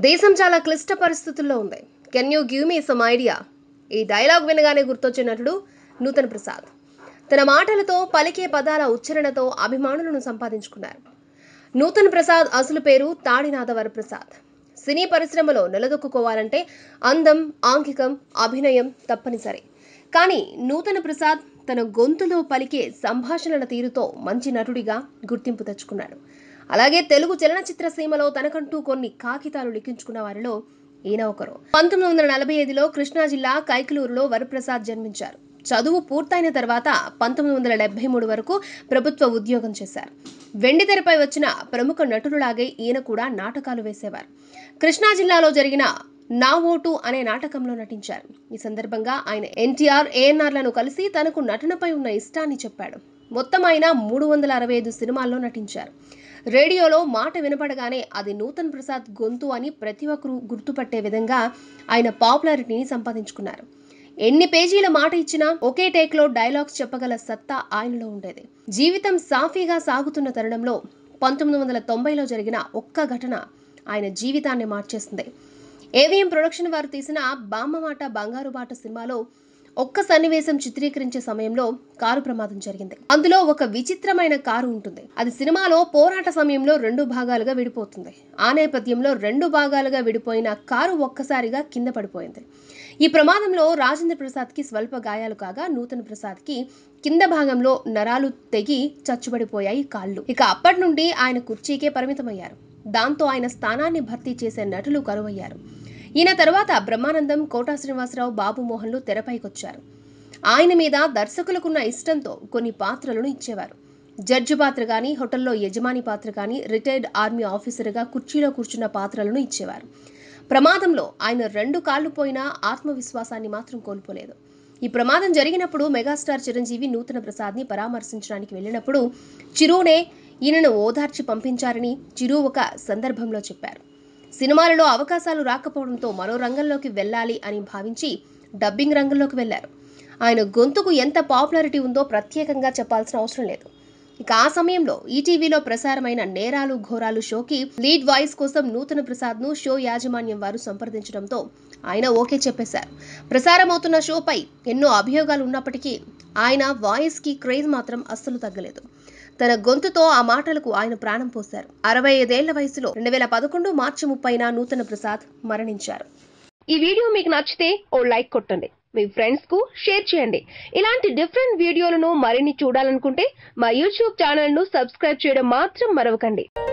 దేశం చాలా క్లిష్ట పరిస్థితుల్లో ఉంది can you give me some idea ఈ డైలాగ్ వినగానే గుర్తొచ్చే నటుడు నూతన్ ప్రసాద్ తన మాటలతో పలికే పదాల ఉచ్చారణతో అభిమానులను సంపాదించుకున్నారు నూతన్ ప్రసాద్ అసలు పేరు తాడినాథ వరప్రసాద్ సినీ పరిశ్రమలో నిలదొక్కుకోవాలంటే అందం ఆంగికం అభినయం తప్పనిసరి కానీ నూతన ప్రసాద్ తన గొంతులో పలికే సంభాషణల తీరుతో మంచి నటుడిగా గుర్తింపు తెచ్చుకున్నాడు అలాగే తెలుగు చలనచిత్ర సీమలో తనకంటూ కొన్ని కాగితాలు లిఖించుకున్న వారిలో ఈయన ఒకరు పంతొమ్మిది వందల నలభై ఐదులో కృష్ణా జిల్లా కైకలూరులో వరప్రసాద్ జన్మించారు చదువు పూర్తయిన తర్వాత పంతొమ్మిది వందల డెబ్బై మూడు వరకు ప్రభుత్వ ఉద్యోగం చేశారు వెండి తెరపై వచ్చిన ప్రముఖ నటుడులాగే ఈయన కూడా నాటకాలు వేసేవారు కృష్ణా జిల్లాలో జరిగిన నా ఓటు అనే నాటకంలో నటించారు ఈ సందర్భంగా ఆయన ఎన్టీఆర్ ఏఎన్ఆర్లను కలిసి తనకు నటనపై ఉన్న ఇష్టాన్ని చెప్పాడు మొత్తం ఆయన మూడు వందల అరవై ఐదు సినిమాల్లో నటించారు రేడియోలో మాట వినపడగానే అది నూతన్ ప్రసాద్ గొంతు అని ప్రతి ఒక్కరూ గుర్తుపట్టే విధంగా ఆయన పాపులారిటీని సంపాదించుకున్నారు ఎన్ని పేజీల మాట ఇచ్చినా ఒకే టేక్లో డైలాగ్స్ చెప్పగల సత్తా ఆయనలో ఉండేది జీవితం సాఫీగా సాగుతున్న తరుణంలో పంతొమ్మిది వందల తొంభైలో జరిగిన ఒక్క ఘటన ఆయన జీవితాన్ని మార్చేసింది ఏవిఎం ప్రొడక్షన్ వారు తీసిన బామ్మమాట బంగారు బాట సినిమాలో ఒక్క సన్నివేశం చిత్రీకరించే సమయంలో కారు ప్రమాదం జరిగింది అందులో ఒక విచిత్రమైన కారు ఉంటుంది అది సినిమాలో పోరాట సమయంలో రెండు భాగాలుగా విడిపోతుంది ఆ నేపథ్యంలో రెండు భాగాలుగా విడిపోయిన కారు ఒక్కసారిగా కింద పడిపోయింది ఈ ప్రమాదంలో రాజేంద్ర ప్రసాద్కి స్వల్ప గాయాలు కాగా నూతన్ ప్రసాద్కి కింద భాగంలో నరాలు తెగి చచ్చుబడిపోయాయి కాళ్ళు ఇక అప్పటి నుండి ఆయన కుర్చీకే పరిమితమయ్యారు దాంతో ఆయన స్థానాన్ని భర్తీ చేసే నటులు కరువయ్యారు ఈయన తర్వాత బ్రహ్మానందం కోటా శ్రీనివాసరావు బాబు మోహన్లు తెరపైకొచ్చారు ఆయన మీద దర్శకులకున్న ఇష్టంతో కొన్ని పాత్రలను ఇచ్చేవారు జడ్జి పాత్ర కానీ హోటల్లో యజమాని పాత్ర కానీ రిటైర్డ్ ఆర్మీ ఆఫీసర్గా కుర్చీలో కూర్చున్న పాత్రలను ఇచ్చేవారు ప్రమాదంలో ఆయన రెండు కాళ్ళు పోయినా ఆత్మవిశ్వాసాన్ని మాత్రం కోల్పోలేదు ఈ ప్రమాదం జరిగినప్పుడు మెగాస్టార్ చిరంజీవి నూతన ప్రసాద్ని పరామర్శించడానికి వెళ్ళినప్పుడు చిరునే ఈయనను ఓదార్చి పంపించారని చిరు ఒక సందర్భంలో చెప్పారు సినిమాలలో అవకాశాలు రాకపోవడంతో మరో రంగంలోకి వెళ్ళాలి అని భావించి డబ్బింగ్ రంగంలోకి వెళ్లారు ఆయన గొంతుకు ఎంత పాపులారిటీ ఉందో ప్రత్యేకంగా చెప్పాల్సిన అవసరం లేదు ఇక ఆ సమయంలో ఈటీవీలో ప్రసారమైన నేరాలు ఘోరాలు షోకి లీడ్ వాయిస్ కోసం నూతన ప్రసాద్ ను షో యాజమాన్యం వారు సంప్రదించడంతో ఆయన ఓకే చెప్పేశారు ప్రసారమవుతున్న షోపై ఎన్నో అభియోగాలు ఉన్నప్పటికీ ఆయన వాయిస్ కి క్రేజ్ మాత్రం అస్సలు తగ్గలేదు తన గొంతుతో ఆ మాటలకు ఆయన ప్రాణం పోశారు అరవై ఐదేళ్ల వయసులో రెండు వేల పదకొండు మార్చి ముప్పైన నూతన ప్రసాద్ మరణించారు ఈ వీడియో మీకు నచ్చితే ఓ లైక్ కొట్టండి మీ ఫ్రెండ్స్ కు షేర్ చేయండి ఇలాంటి డిఫరెంట్ వీడియోలను మరిన్ని చూడాలనుకుంటే మా యూట్యూబ్ ఛానల్ ను సబ్స్క్రైబ్ చేయడం మాత్రం మరవకండి